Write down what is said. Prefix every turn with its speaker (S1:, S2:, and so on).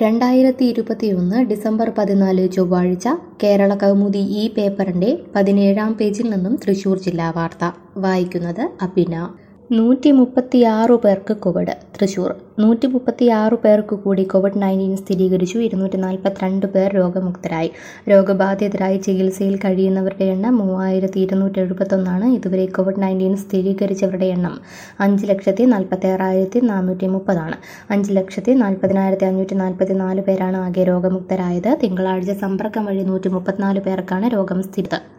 S1: രണ്ടായിരത്തി ഇരുപത്തിയൊന്ന് ഡിസംബർ പതിനാല് ചൊവ്വാഴ്ച കേരള കൗമുദി ഈ പേപ്പറിന്റെ പതിനേഴാം പേജിൽ നിന്നും തൃശൂർ ജില്ലാ വാർത്ത വായിക്കുന്നത് അബിന നൂറ്റി മുപ്പത്തിയാറു പേർക്ക് കോവിഡ് തൃശൂർ നൂറ്റി മുപ്പത്തിയാറു പേർക്ക് കൂടി കോവിഡ് നയൻറ്റീൻ സ്ഥിരീകരിച്ചു ഇരുന്നൂറ്റി നാൽപ്പത്തിരണ്ട് പേർ രോഗമുക്തരായി രോഗബാധിതരായി ചികിത്സയിൽ കഴിയുന്നവരുടെ എണ്ണം മൂവായിരത്തി ഇരുന്നൂറ്റി എഴുപത്തൊന്നാണ് ഇതുവരെ കോവിഡ് നയൻറ്റീൻ സ്ഥിരീകരിച്ചവരുടെ എണ്ണം അഞ്ച് ലക്ഷത്തി നാൽപ്പത്തി ആറായിരത്തി നാനൂറ്റി മുപ്പതാണ് അഞ്ച് ലക്ഷത്തി നാൽപ്പതിനായിരത്തി അഞ്ഞൂറ്റി നാൽപ്പത്തി നാല് പേരാണ് ആകെ രോഗമുക്തരായത് തിങ്കളാഴ്ച സമ്പർക്കം വഴി നൂറ്റി മുപ്പത്തിനാല് പേർക്കാണ് രോഗം സ്ഥിരത